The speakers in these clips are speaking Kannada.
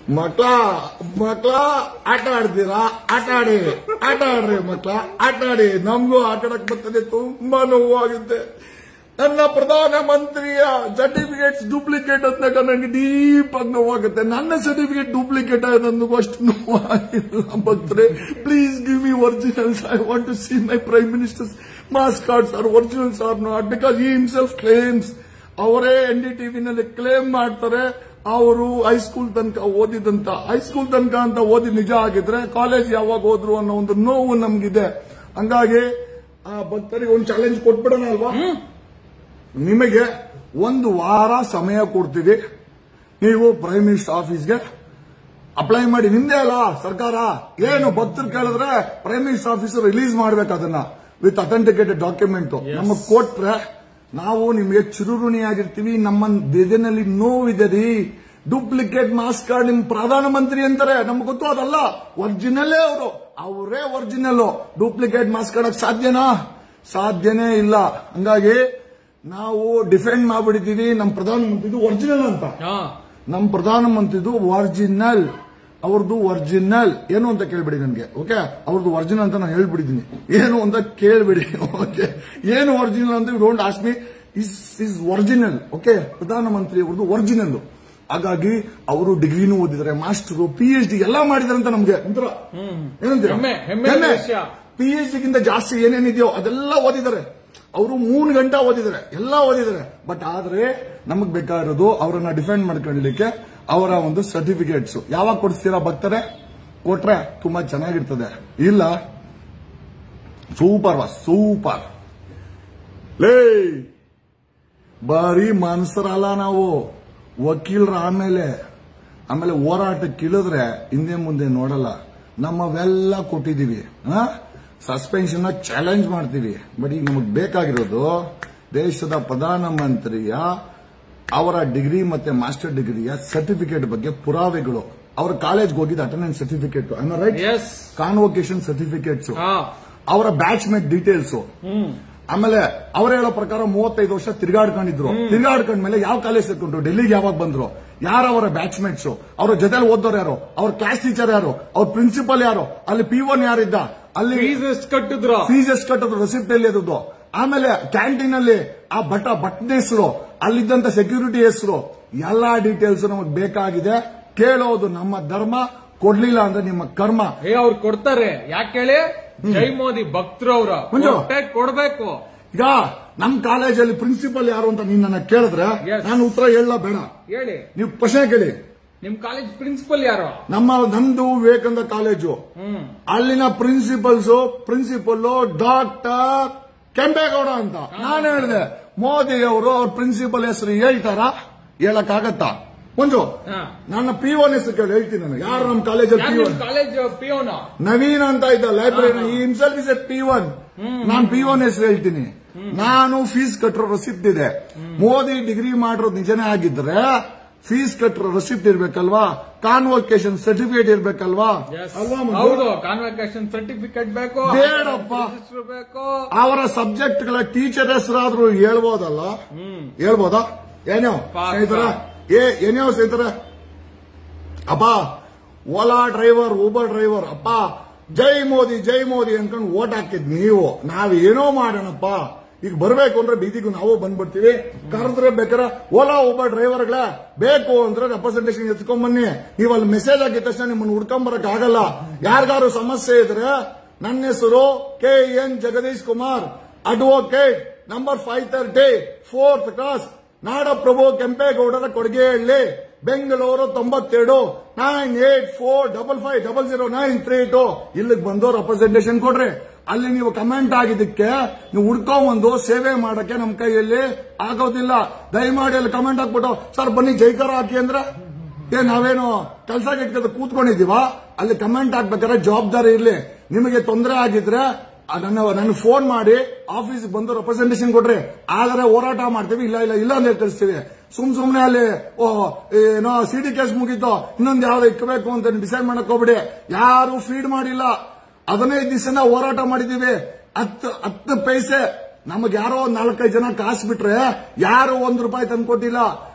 ಮಕ್ಳ ಮಕ್ಳ ಆಟ ಆಡ್ತೀರಾ ಆಟ ಆಡಿ ಆಟ ಆಡ್ರಿ ಮಕ್ಳ ಆಟ ಆಡಿ ನಮಗೂ ಆಟ ಆಡಕ್ ಬರ್ತದೆ ತುಂಬಾ ನೋವಾಗುತ್ತೆ ನನ್ನ ಪ್ರಧಾನ ಮಂತ್ರಿಯ ಸರ್ಟಿಫಿಕೇಟ್ಸ್ ಡೂಪ್ಲಿಕೇಟ್ ಅಂತ ನನಗೆ ಡೀಪ್ ಆಗಿ ನೋವಾಗುತ್ತೆ ನನ್ನ ಸರ್ಟಿಫಿಕೇಟ್ ಡೂಪ್ಲಿಕೇಟ್ ನನಗೂ ಅಷ್ಟು ನೋವಾಗಿಲ್ಲ ಭಕ್ತರೆ please give me originals I want to see my prime ministers marks cards are originals are not because he himself claims ಅವರೇ ಎನ್ ಡಿ ಟಿವಿನಲ್ಲಿ ಕ್ಲೇಮ್ ಮಾಡ್ತಾರೆ ಅವರು ಹೈಸ್ಕೂಲ್ ತನಕ ಓದಿದಂತ ಹೈಸ್ಕೂಲ್ ತನಕ ಅಂತ ಓದಿ ನಿಜ ಆಗಿದ್ರೆ ಕಾಲೇಜ್ ಯಾವಾಗ ಹೋದ್ರು ಅನ್ನೋ ಒಂದು ನೋವು ನಮ್ಗಿದೆ ಹಂಗಾಗಿ ಆ ಭಕ್ತರಿಗೆ ಒಂದು ಚಾಲೆಂಜ್ ಕೊಟ್ಬಿಡೋಣ ಅಲ್ವಾ ನಿಮಗೆ ಒಂದು ವಾರ ಸಮಯ ಕೊಡ್ತೀವಿ ನೀವು ಪ್ರೈಮ್ ಮಿನಿಸ್ಟರ್ ಆಫೀಸ್ಗೆ ಅಪ್ಲೈ ಮಾಡಿ ನಿಮ್ದೇ ಅಲ್ಲ ಸರ್ಕಾರ ಏನು ಭಕ್ತರು ಕೇಳಿದ್ರೆ ಪ್ರೈಮ್ ಮಿನಿಸ್ಟರ್ ಆಫೀಸ್ ರಿಲೀಸ್ ಮಾಡ್ಬೇಕು ಅದನ್ನ ವಿತ್ ಅಥೆಂಟಿಕೇಟೆಡ್ ಡಾಕ್ಯುಮೆಂಟ್ ನಮಗ್ ಕೊಟ್ರೆ ನಾವು ನಿಮಗೆ ಚಿರುಋಣಿಯಾಗಿರ್ತೀವಿ ನಮ್ಮ ದೇಹದಲ್ಲಿ ನೋವಿದೆ ರೀ ಡೂಪ್ಲಿಕೇಟ್ ಮಾಸ್ ಕಾರ್ಡ್ ನಿಮ್ ಪ್ರಧಾನಮಂತ್ರಿ ಅಂತಾರೆ ನಮ್ಗೆ ಗೊತ್ತು ಅದಲ್ಲ ಒರಿಜಿನಲ್ಲೇ ಅವರು ಅವರೇ ಒರಿಜಿನಲ್ ಡೂಪ್ಲಿಕೇಟ್ ಮಾಸ್ ಕಾರ್ಡ್ ಸಾಧ್ಯನಾ ಸಾಧ್ಯನೇ ಇಲ್ಲ ಹಂಗಾಗಿ ನಾವು ಡಿಫೆಂಡ್ ಮಾಡ್ಬಿಟ್ಟಿದೀವಿ ನಮ್ಮ ಪ್ರಧಾನಮಂತ್ರಿದು ಒರಿಜಿನಲ್ ಅಂತ ಹಾ ನಮ್ಮ ಪ್ರಧಾನಮಂತ್ರಿದು ಒರಿಜಿನಲ್ ಅವ್ರದ್ದು ಒರಿಜಿನಲ್ ಏನು ಅಂತ ಕೇಳ್ಬಿಡಿ ನನಗೆ ಓಕೆ ಅವ್ರದ್ದು ಒರಿಜಿನಲ್ ಅಂತ ನಾನು ಹೇಳ್ಬಿಟ್ಟಿದ್ದೀನಿ ಏನು ಅಂತ ಕೇಳ್ಬಿಡಿ ಓಕೆ ಏನು ಒರಿಜಿನಲ್ ಅಂತ don't ask me is is original okay ಪ್ರಧಾನಮಂತ್ರಿ ಅವ್ರದ್ದು ಒರಿಜಿನಲ್ ಹಾಗಾಗಿ ಅವರು ಡಿಗ್ರಿನೂ ಓದಿದ್ದಾರೆ ಮಾಸ್ಟರ್ ಪಿ ಎಚ್ ಡಿ ಎಲ್ಲ ಮಾಡಿದಾರೆ ಅಂತ ನಮ್ಗೆ ಒಂಥರ ಏನಂತೀರ ಹೆಮ್ಮೆ, ಹೆಮ್ಮೆಯ ವಿಷಯ. ಪಿ ಎಚ್ ಡಿಗಿಂತ ಜಾಸ್ತಿ ಏನೇನಿದೆಯೋ ಅದೆಲ್ಲ ಓದಿದ್ದಾರೆ ಅವರು ಮೂರು ಗಂಟೆ ಓದಿದ್ದಾರೆ ಎಲ್ಲ ಓದಿದ್ದಾರೆ ಬಟ್ ಆದ್ರೆ ನಮಗ್ ಬೇಕಾಗಿರೋದು ಅವರನ್ನ ಡಿಫೆಂಡ್ ಮಾಡ್ಕೊಳ್ಳಿಕ್ಕೆ ಅವರ ಒಂದು ಸರ್ಟಿಫಿಕೇಟ್ಸ್ ಯಾವಾಗ ಕೊಡಿಸ್ತೀರಾ ಭಕ್ತರೆ ಕೊಟ್ರೆ ತುಂಬಾ ಚೆನ್ನಾಗಿರ್ತದೆ ಇಲ್ಲ ಸೂಪರ್ ವಾ ಸೂಪರ್ ಲೇ ಬರೀ ಮನ್ಸರಲ್ಲ ನಾವು ವಕೀಲರ ಆಮೇಲೆ ಆಮೇಲೆ ಹೋರಾಟಕ್ಕೆ ಇಳಿದ್ರೆ ಹಿಂದೆ ಮುಂದೆ ನೋಡಲ್ಲ ನಮ್ಮವೆಲ್ಲ ಕೊಟ್ಟಿದೀವಿ ಸಸ್ಪೆನ್ಷನ್ ಚಾಲೆಂಜ್ ಮಾಡ್ತೀವಿ ಬಟ್ ಈಗ ನಮಗ್ ಬೇಕಾಗಿರೋದು ದೇಶದ ಪ್ರಧಾನಮಂತ್ರಿಯ ಅವರ ಡಿಗ್ರಿ ಮತ್ತೆ ಮಾಸ್ಟರ್ ಡಿಗ್ರಿಯ ಸರ್ಟಿಫಿಕೇಟ್ ಬಗ್ಗೆ ಪುರಾವೆಗಳು ಅವರ ಕಾಲೇಜ್ಗೆ ಹೋಗಿದ್ದ attendance certificate right yes convocation certificates ಹಾ ಅವರ ಬ್ಯಾಚ್ ಮೇಟ್ ಡೀಟೇಲ್ಸ್ ಆಮೇಲೆ ಅವ್ರು ಹೇಳೋ ಪ್ರಕಾರ ಮೂವತ್ತೈದು ವರ್ಷ ತಿರುಗಾಡ್ಕೊಂಡಿದ್ರು ತಿರುಗಾಡ್ಕೊಂಡ್ಮೇಲೆ ಯಾವ ಕಾಲೇಜ್ ಸೇರ್ಕೊಂಡ್ರು ಡೆಲ್ಲಿಗೆ ಯಾವಾಗ ಬಂದ್ರು ಯಾರು ಅವರ ಬ್ಯಾಚ್ ಮೇಟ್ಸ್ ಅವ್ರ ಜೊತೆಲಿ ಓದೋರು ಯಾರು ಅವ್ರ ಕ್ಲಾಸ್ ಟೀಚರ್ ಯಾರು ಅವ್ರ ಪ್ರಿನ್ಸಿಪಲ್ ಯಾರು ಅಲ್ಲಿ ಪಿ ಒನ್ ಯಾರಿದ್ದ ಅಲ್ಲಿ ಫೀಸ್ ಎಷ್ಟು ಕಟ್ಟಿದ್ರು ಫೀಸ್ ಎಷ್ಟು ಕಟ್ಟೋದು ರೆಸಿಪ್ಟ್ ಎಲ್ಲಿ ಇರೋದು ಆಮೇಲೆ ಕ್ಯಾಂಟೀನ್ ಅಲ್ಲಿ ಆ ಬಟ್ಟ ಬಟ್ಟೆ ಹೆಸರು ಅಲ್ಲಿದ್ದಂತ ಸೆಕ್ಯೂರಿಟಿ ಹೆಸರು ಎಲ್ಲಾ ಡೀಟೇಲ್ಸ್ ನಮಗೆ ಬೇಕಾಗಿದೆ ಕೇಳೋದು ನಮ್ಮ ಧರ್ಮ ಕೊಡ್ಲಿಲ್ಲ ಅಂದ್ರೆ ನಿಮ್ಮ ಕರ್ಮ ಏ ಅವ್ರು ಕೊಡ್ತಾರೆ ಯಾಕೆ ಹೇಳಿ ಜೈ ಮೋದಿ ಭಕ್ತರು ಅವ್ರ ಮಂಜು. ಕೊಡ್ಬೇಕು ಈಗ ನಮ್ ಕಾಲೇಜಲ್ಲಿ ಪ್ರಿನ್ಸಿಪಲ್ ಯಾರು ಅಂತ ನೀನ್ ನನ್ನ ಕೇಳಿದ್ರೆ Yes. ನಾನು ಉತ್ತರ ಹೇಳ ಬೇಡ ಹೇಳಿ ನೀವು ಪ್ರಶ್ನೆ ಕೇಳಿ ನಿಮ್ ಕಾಲೇಜ್ ಪ್ರಿನ್ಸಿಪಲ್ ಯಾರು ನಮ್ಮ ನಂದು ವಿವೇಕಾನಂದ ಕಾಲೇಜು ಹ್ಮ್ ಅಲ್ಲಿನ ಪ್ರಿನ್ಸಿಪಲ್ಸ್ ಪ್ರಿನ್ಸಿಪಲ್ ಡಾಕ್ಟರ್ ಕೆಂಪೇಗೌಡ ಅಂತ ನಾನು ಹೇಳಿದೆ ಮೋದಿ ಅವರು ಅವ್ರ ಪ್ರಿನ್ಸಿಪಲ್ ಹೆಸರು ಹೇಳ್ತಾರ ಹೇಳಕ್ಕಾಗತ್ತಾ ಮಂಜು ಹಾ. ನನ್ನ ಪಿ ಒನ್ ಹೆಸರು ಕೇಳಿ ಹೇಳ್ತೀನಿ ನಾನು ಯಾರು ನಮ್ಮ ಕಾಲೇಜಲ್ಲಿ ಯಾರು ಪಿ ಒನ್ ನಿಮ್ ಕಾಲೇಜ್ ಪಿಯೋನ ನವೀನ್ ಅಂತ ಇದ್ದ library he himself is a peon ನಾನ್ ಪಿ ಒನ್ ಹೆಸರು ಹೇಳ್ತೀನಿ ನಾನು ಫೀಸ್ ಕಟ್ಟಿರೋ ರಸೀಪ್ಟ್ ಇದೆ ಮೋದಿ ಡಿಗ್ರಿ ಮಾಡಿರೋದು ನಿಜನೇ ಆಗಿದ್ರೆ ಫೀಸ್ ಕಟ್ಟಿರೋ ರಸೀಪ್ಟ್ ಇರ್ಬೇಕಲ್ವಾ ಕಾನ್ವೊಕೇಶನ್ ಸರ್ಟಿಫಿಕೇಟ್ ಇರ್ಬೇಕಲ್ವಾ ಅಲ್ವಾ ಮಂಜು? ಹೌದು ಕಾನ್ವಕೇಶನ್ ಸರ್ಟಿಫಿಕೇಟ್ ಬೇಕು ಬೇಡಪ್ಪ. ರಿಜಿಸ್ಟರ್ ಬೇಕು ಅವರ ಸಬ್ಜೆಕ್ಟ್ ಗಳ ಟೀಚರ್ ಹೆಸರಾದ್ರೂ ಹೇಳ್ಬೋದಲ್ಲ ಹ್ಮ್ ಹೇಳ್ಬೋದಾ ಏನೋ ಪಾಕ. ಸ್ನೇಹಿತರ ಏ ಏನೇ ಸ್ನೇಹಿತರ ಅಪ್ಪ ಓಲಾ ಡ್ರೈವರ್ ಊಬರ್ ಡ್ರೈವರ್ ಅಪ್ಪ ಜೈ ಮೋದಿ ಜೈ ಮೋದಿ ಅನ್ಕೊಂಡು ಓಟ್ ಹಾಕಿದ್ ನೀವು ನಾವ್ ಏನೋ ಮಾಡೋಣಪ್ಪ ಈಗ ಬರ್ಬೇಕು ಅಂದ್ರೆ ಬೀದಿಗೂ ನಾವು ಬಂದ್ಬಿಡ್ತೀವಿ ಕರೆದ್ರೆ ಬೇಕಾರೆ ಓಲಾ ಊಬರ್ ಡ್ರೈವರ್ಗಳ ಬೇಕು ಅಂದ್ರೆ ರೆಪ್ರೆಸೆಂಟೇಷನ್ ಎತ್ಕೊಂಡ್ ಬನ್ನಿ ನೀವು ಅಲ್ಲಿ ಮೆಸೇಜ್ ಆಗಿದ ತಕ್ಷಣ ನಿಮ್ಮನ್ನು ಹುಡ್ಕೊಂಡ್ ಬರಕ್ ಆಗಲ್ಲ ಯಾರಿಗಾರು ಸಮಸ್ಯೆ ಇದ್ರೆ ನನ್ನ ಹೆಸರು K N Jagadish Kumar advocate number five thirty fourth class ನಾಡಪ್ರಭು ಕೆಂಪೇಗೌಡರ ಕೊಡುಗೆಹಳ್ಳಿ ಬೆಂಗಳೂರು ತೊಂಬತ್ತೆರಡು nine eight four double five double zero nine three two ಇಲ್ಲಿಗೆ ಬಂದು ರೆಪ್ರೆಸೆಂಟೇಷನ್ ಕೊಡ್ರಿ ಅಲ್ಲಿ ನೀವು ಕಮೆಂಟ್ ಆಗಿದ್ದಕ್ಕೆ ನೀವು ಹುಡ್ಕೊಂಬಂದು ಸೇವೆ ಮಾಡಕ್ಕೆ ನಮ್ಮ ಕೈಯಲ್ಲಿ ಆಗೋದಿಲ್ಲ ದಯಮಾಡಿ ಅಲ್ಲಿ ಕಮೆಂಟ್ ಹಾಕ್ಬಿಟ್ಟು ಸರ್ ಬನ್ನಿ ಜೈಕಾರ ಹಾಕಿ ಅಂದ್ರೆ ಏ ನಾವೇನು ಕೆಲಸ ಇಟ್ಕೊಂಡು ಕೂತ್ಕೊಂಡಿದೀವ ಅಲ್ಲಿ ಕಮೆಂಟ್ ಹಾಕ್ಬೇಕಾದ್ರೆ ಜವಾಬ್ದಾರಿ ಇರ್ಲಿ ನಿಮಗೆ ತೊಂದರೆ ಆಗಿದ್ರೆ ಆ ನನ್ನ ನನ್ನ ಫೋನ್ ಮಾಡಿ ಆಫೀಸ್ ಬಂದು ರೆಪ್ರೆಸೆಂಟೇಷನ್ ಕೊಡ್ರಿ ಆದರೆ ಹೋರಾಟ ಮಾಡ್ತೀವಿ ಇಲ್ಲ ಇಲ್ಲ ಇಲ್ಲ ಅಂತ ಕಳಿಸ್ತೀವಿ ಸುಮ್ ಸುಮ್ನೆ ಅಲ್ಲಿ ಓ ಏನೋ ಸಿಡಿ ಕೇಸ್ ಮುಗೀತು ಇನ್ನೊಂದು ಯಾವ್ದು ಇಕ್ಕಬೇಕು ಅಂತ ಡಿಸೈಡ್ ಮಾಡಕ್ ಹೋಗ್ಬಿಡಿ ಯಾರು ಫೀಡ್ ಮಾಡಿಲ್ಲ ಹದಿನೈದು ದಿವಸನ ಹೋರಾಟ ಮಾಡಿದೀವಿ ಹತ್ತು ಹತ್ತು ಪೈಸೆ ನಮಗೆ ಯಾರೋ ಒಂದ್ ನಾಲ್ಕೈದು ಜನ ಕಾಸು ಬಿಟ್ರೆ ಯಾರು ಒಂದ್ ರೂಪಾಯಿ ತಂದ್ಕೊಟ್ಟಿಲ್ಲ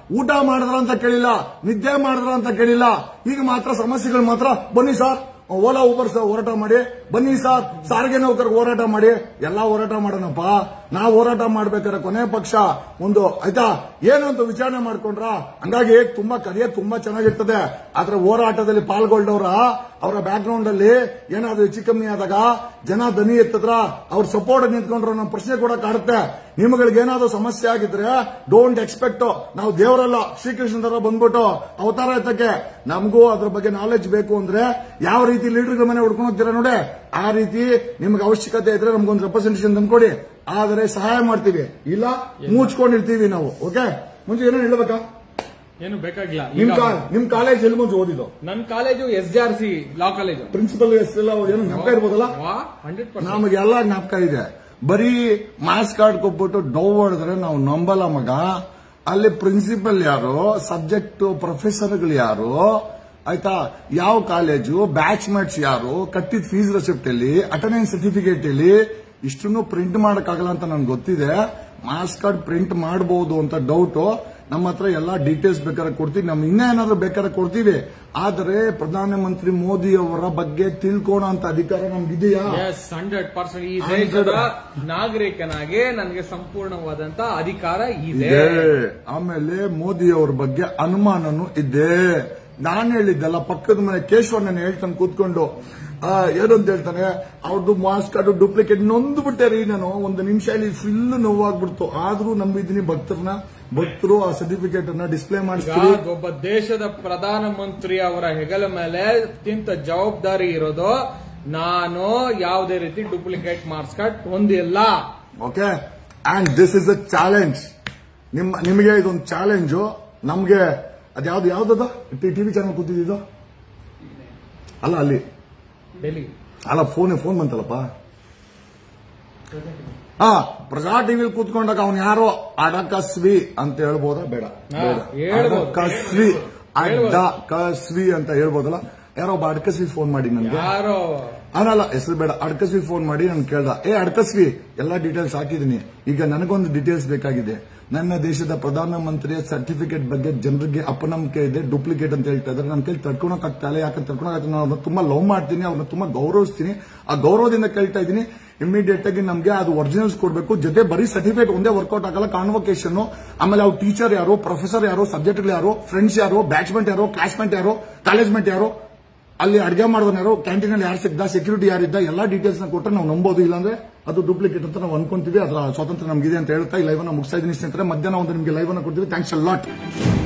ಊಟ ಮಾಡಿದ್ರ ಅಂತ ಕೇಳಿಲ್ಲ ನಿದ್ದೆ ಮಾಡಿದ್ರ ಅಂತ ಕೇಳಿಲ್ಲ ಈಗ ಮಾತ್ರ ಸಮಸ್ಯೆಗಳು ಮಾತ್ರ ಬನ್ನಿ ಸರ್ ಓಲಾ ಊಬರ್ ಸರ್ ಹೋರಾಟ ಮಾಡಿ ಬನ್ನಿ ಸರ್ ಸಾರಿಗೆ ನೌಕರಿಗೆ ಹೋರಾಟ ಮಾಡಿ ಎಲ್ಲಾ ಹೋರಾಟ ಮಾಡೋಣಪ್ಪ ನಾವು ಹೋರಾಟ ಮಾಡ್ಬೇಕಾದ್ರೆ ಕೊನೆ ಪಕ್ಷ ಒಂದು ಆಯ್ತಾ ಏನು ಅಂತ ವಿಚಾರಣೆ ಮಾಡ್ಕೊಂಡ್ರ ಹಂಗಾಗಿ ತುಂಬಾ ಕರಿಯ ತುಂಬಾ ಚೆನ್ನಾಗಿರ್ತದೆ ಆದ್ರೆ ಹೋರಾಟದಲ್ಲಿ ಪಾಲ್ಗೊಳ್ಳೋರ ಅವರ ಬ್ಯಾಕ್ ಗ್ರೌಂಡ್ ಅಲ್ಲಿ ಏನಾದ್ರು ಹೆಚ್ಚು ಕಮ್ಮಿ ಆದಾಗ ಜನ ದನಿ ಎತ್ತದ್ರ ಅವ್ರ ಸಪೋರ್ಟ್ ನಿಂತ್ಕೊಂಡ್ರು ನಮ್ಮ ಪ್ರಶ್ನೆ ಕೂಡ ಕಾಡುತ್ತೆ ನಿಮ್ಗಳಿಗೆ ಏನಾದ್ರು ಸಮಸ್ಯೆ ಆಗಿದ್ರೆ ಡೋಂಟ್ ಎಕ್ಸ್ಪೆಕ್ಟ್ ನಾವು ದೇವರಲ್ಲ ಶ್ರೀಕೃಷ್ಣ ತರ ಬಂದ್ಬಿಟ್ಟು ಅವತಾರ ಎತ್ತಕ್ಕೆ ನಮಗೂ ಅದ್ರ ಬಗ್ಗೆ ನಾಲೆಜ್ ಬೇಕು ಅಂದ್ರೆ ಯಾವ ರೀತಿ ಲೀಡರ್ಗಳ ಮನೆ ಹುಡ್ಕೊಂಡು ಹೋಗ್ತೀರಾ ನೋಡಿ ಆ ರೀತಿ ನಿಮ್ಗೆ ಅವಶ್ಯಕತೆ ಇದ್ರೆ ನಮ್ಗೊಂದು ರೆಪ್ರೆಸೆಂಟೇಷನ್ ತಂದ್ಕೊಡಿ ಆದರೆ ಸಹಾಯ ಮಾಡ್ತೀವಿ ಇಲ್ಲ ಮುಚ್ಕೊಂಡಿರ್ತೀವಿ ನಾವು ಓಕೆ ಮುಂಚೆ ಏನೋ ಹೇಳ್ಬೇಕಾ ಏನು ಬೇಕಾಗಿಲ್ಲ ನಿಮ್ ಈಗ ಕಾ ನಿಮ್ ಕಾಲೇಜ್ ಎಲ್ಲಿ ಮುಂಚೆ ಓದಿದ್ದು ನನ್ನ college S G R C law college principal ಎಲ್ಲ ಏನು ಜ್ಞಾಪಕ ಇರ್ಬೋದಲ್ಲ ಹಂಡ್ರೆಡ್ ಪರ್ಸೆಂಟ್ ನಮಗೆಲ್ಲ ಜ್ಞಾಪಕ ಇದೆ ಬರೀ ಮಾಸ್ ಕಾರ್ಡ್ ಕೊಟ್ಬಿಟ್ಟು ಡೌ ಹೊಡೆದ್ರೆ ನಾವು ನಂಬಲ್ಲ ಮಗ ಅಲ್ಲಿ ಪ್ರಿನ್ಸಿಪಲ್ ಯಾರು ಸಬ್ಜೆಕ್ಟ್ ಪ್ರೊಫೆಸರ್ಗಳು ಯಾರು ಆಯ್ತಾ ಯಾವ ಕಾಲೇಜು ಬ್ಯಾಚ್ ಮೇಟ್ಸ್ ಯಾರು ಕಟ್ಟಿದ ಫೀಸ್ ರೆಸಿಪ್ಟ್ ಅಲ್ಲಿ ಅಟೆಂಡೆನ್ಸ್ ಸರ್ಟಿಫಿಕೇಟ್ ಅಲ್ಲಿ ಇಷ್ಟನ್ನು ಪ್ರಿಂಟ್ ಮಾಡಕ್ಕಾಗಲ್ಲ ಅಂತ ನನ್ಗೆ ಗೊತ್ತಿದೆ ಮಾಸ್ ಕಾರ್ಡ್ ಪ್ರಿಂಟ್ ಮಾಡಬಹುದು ಅಂತ ಡೌಟ್ ನಮ್ಮ ಹತ್ರ ಎಲ್ಲಾ ಡೀಟೇಲ್ಸ್ ಬೇಕಾದ್ರೆ ಕೊಡ್ತೀವಿ ನಮ್ ಇನ್ನೂ ಏನಾದ್ರೂ ಬೇಕಾದ್ರೆ ಕೊಡ್ತೀವಿ ಆದರೆ ಪ್ರಧಾನಮಂತ್ರಿ ಮೋದಿ ಅವರ ಬಗ್ಗೆ ತಿಳ್ಕೋಣ ಅಂತ ಅಧಿಕಾರ ನಮ್ಗಿದೆಯಾ ಎಸ್ ಹಂಡ್ರೆಡ್ ಪರ್ಸೆಂಟ್ ಈ 100. ದೇಶದ ನಾಗರಿಕನಾಗಿ ನನಗೆ ಸಂಪೂರ್ಣವಾದಂತ ಅಧಿಕಾರ ಇದೆ ಇದೆ ಆಮೇಲೆ ಮೋದಿ ಅವ್ರ ಬಗ್ಗೆ ಅನುಮಾನನೂ ಇದೆ ನಾನು ಹೇಳಿದ್ದಲ್ಲ ಪಕ್ಕದ ಮನೆ ಕೇಶವಣ್ಣನ ಹೇಳ್ತಾನೆ ಕೂತ್ಕೊಂಡು ಆ, ಏನಂತ ಹೇಳ್ತಾನೆ ಅವ್ರದ್ದು ಮಾಸ್ ಕಾರ್ಡ್ ಡೂಪ್ಲಿಕೇಟ್ ನೊಂದು ಬಿಟ್ಟೆ ರೀ ನಾನು ಒಂದು ನಿಮಿಷ ಇಲ್ಲಿ ಫುಲ್ ನೋವಾಗ್ಬಿಡ್ತು ಆದ್ರೂ ನಂಬಿದ್ದೀನಿ ಭಕ್ತರನ್ನ ಭಕ್ತರು ಆ ಸರ್ಟಿಫಿಕೇಟ್ ಅನ್ನ ಡಿಸ್ಪ್ಲೇ ಈಗ ಮಾಡಿಸ್ತೀವಿ ಒಬ್ಬ ದೇಶದ ಪ್ರಧಾನ ಮಂತ್ರಿ ಅವರ ಹೆಗಲ ಮೇಲೆ ಅತ್ಯಂತ ಜವಾಬ್ದಾರಿ ಇರೋದು ನಾನು ಯಾವುದೇ ರೀತಿ ಡೂಪ್ಲಿಕೇಟ್ ಮಾರ್ಕ್ಸ್ ಕಾರ್ಡ್ ಹೊಂದಿಲ್ಲ okay and this is a challenge ನಿಮ್ಮ ನಿಮಗೆ ಇದೊಂದು ಚಾಲೆಂಜು ನಮ್ಗೆ ಅದ್ಯಾವ್ದು ಯಾವ್ದದ ಟಿವಿ ಚಾನಲ್ ಕೂತಿದ್ದು ಅಲ್ಲ ಅಲ್ಲಿ ಡೆಲ್ಲಿ ಅಲ್ಲ ಫೋನ್ ಫೋನ್ ಬಂತಲ್ಲಪ್ಪ ಹಾ ಪ್ರಜಾ ಟಿವಿಲಿ ಕೂತ್ಕೊಂಡಾಗ ಅವನು ಯಾರೋ ಅಡಕಸ್ವಿ ಅಂತ ಹೇಳ್ಬೋದಾ ಬೇಡ ಹಾ, ಬೇಡ ಹೇಳ್ಬೋದು. ಅಡಕಸ್ವಿ ಹೇಳ್ಬೋದು. ಅಡ್ಡಕಸ್ವಿ ಅಂತ ಹೇಳ್ಬೋದಲ್ಲ ಯಾರೋ ಒಬ್ಬ ಅಡಕಸ್ವಿ ಫೋನ್ ಮಾಡಿ ನನ್ಗೆ ಯಾರೋ ಅವನಲ್ಲ ಹೆಸರು ಬೇಡ ಅಡ್ಕಸ್ವಿ ಫೋನ್ ಮಾಡಿ ನನ್ ಕೇಳ್ದ ಏ ಅಡ್ಕಸ್ವಿ ಎಲ್ಲಾ ಡೀಟೇಲ್ಸ್ ಹಾಕಿದೀನಿ ಈಗ ನನಗೊಂದು ಡೀಟೇಲ್ಸ್ ಬೇಕಾಗಿದೆ ನನ್ನ ದೇಶದ ಪ್ರಧಾನಮಂತ್ರಿಯ ಸರ್ಟಿಫಿಕೇಟ್ ಬಗ್ಗೆ ಜನರಿಗೆ ಅಪನಂಬಿಕೆ ಇದೆ ಡೂಪ್ಲಿಕೇಟ್ ಅಂತ ಹೇಳ್ತಾ ಇದ್ದಾರೆ ನನ್ನ ಕೈಲಿ ತಡ್ಕೊಳಕ್ ಆಗ್ತಾ ಇಲ್ಲ ಯಾಕಂದ್ರೆ ತಡ್ಕೊಳಕ್ ಆಗ್ತಾ ನಾನು ಅವ್ರನ್ನ ತುಂಬಾ ಲವ್ ಮಾಡ್ತೀನಿ ಅವ್ರನ್ನ ತುಂಬಾ ಗೌರವಿಸ್ತೀನಿ ಆ ಗೌರವದಿಂದ ಕೇಳ್ತಾ ಇದ್ದೀನಿ ಇಮಿಡಿಯೇಟ್ ಆಗಿ ನಮ್ಗೆ ಅದು ಒರಿಜಿನಲ್ಸ್ ಕೊಡಬೇಕು ಜೊತೆ ಬರೀ ಸರ್ಟಿಫಿಕೇಟ್ ಒಂದೇ ವರ್ಕೌಟ್ ಆಗಲ್ಲ ಕಾನ್ವೊಕೇಶನ್ ಆಮೇಲೆ ಅವ್ರ ಟೀಚರ್ ಯಾರು ಪ್ರೊಫೆಸರ್ ಯಾರು ಸಬ್ಜೆಕ್ಟ್ಗಳು ಯಾರು ಫ್ರೆಂಡ್ಸ್ ಯಾರು ಬ್ಯಾಚ್ಮೆಂಟ್ ಯಾರು ಕ್ಲಾಸ್ಮೇಟ್ ಯಾರು ಕಾಲೇಜ್ಮೇಟ್ ಯಾರು ಅಲ್ಲಿ ಅಡಿಗೆ ಮಾಡಿದವನು ಯಾರು ಕ್ಯಾಂಟೀನ್ ಅಲ್ಲಿ ಯಾರು ಸಿಗ್ದ ಸೆಕ್ಯೂರಿಟಿ ಯಾರಿದ್ದ ಎಲ್ಲಾ ಡೀಟೇಲ್ಸ್ ನ ಕೊಟ್ಟರೆ ನಾವು ನಂಬೋದು ಇಲ್ಲಾಂದ್ರೆ ಅದು ಡೂಪ್ಲಿಕೇಟ್ ಅಂತ ನಾವು ಅನ್ಕೊಂತೀವಿ ಅದರ ಸ್ವಾತಂತ್ರ್ಯ ನಮ್ಗಿದೆ ಅಂತ ಹೇಳ್ತಾ ಈ ಲೈವ್ ಅನ್ನ ಮುಗಿಸ್ತಾ ಇದೀನಿ ಸ್ನೇಹಿತರೆ ಮಧ್ಯಾಹ್ನ ಒಂದು ನಿಮಗೆ ಲೈವ್ ಅನ್ನ ಕೊಡ್ತೀವಿ ಥ್ಯಾಂಕ್ಸ್ ಅ ಲಾಟ್